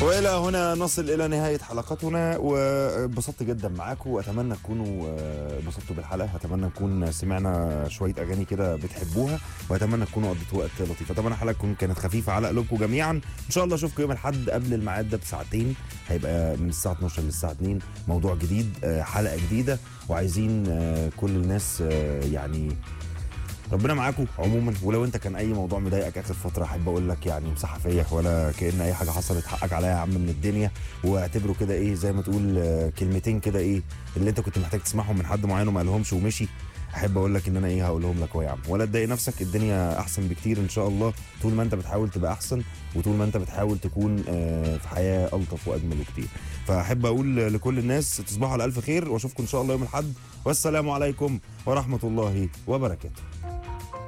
والى هنا نصل الى نهايه حلقتنا وانبسطت جدا معاكم واتمنى تكونوا آه، انبسطتوا بالحلقه اتمنى نكون سمعنا شويه اغاني كده بتحبوها واتمنى تكونوا قضيتوا وقت لطيف اتمنى الحلقه تكون كانت خفيفه على قلوبكم جميعا ان شاء الله اشوفكم يوم الاحد قبل الميعاد ده بساعتين هيبقى من الساعه 12 للساعه 2 موضوع جديد آه، حلقه جديده وعايزين آه، كل الناس آه، يعني ربنا معاكم عموما ولو انت كان اي موضوع مضايقك اخر فتره احب اقول لك يعني مساحه فيا ولا كان اي حاجه حصلت حقك عليا يا عم من الدنيا واعتبره كده ايه زي ما تقول آه، كلمتين كده ايه اللي انت كنت محتاج تسمعهم من حد معين وما قالهمش ومشي احب اقول لك ان انا ايه هقولهم لك اهو يا عم ولا تضايق نفسك الدنيا احسن بكتير ان شاء الله طول ما انت بتحاول تبقى احسن وطول ما انت بتحاول تكون آه، في حياه الطف واجمل بكتير فاحب اقول لكل الناس تصبحوا على الف خير واشوفكم ان شاء الله يوم الاحد والسلام عليكم ورحمه الله وبركاته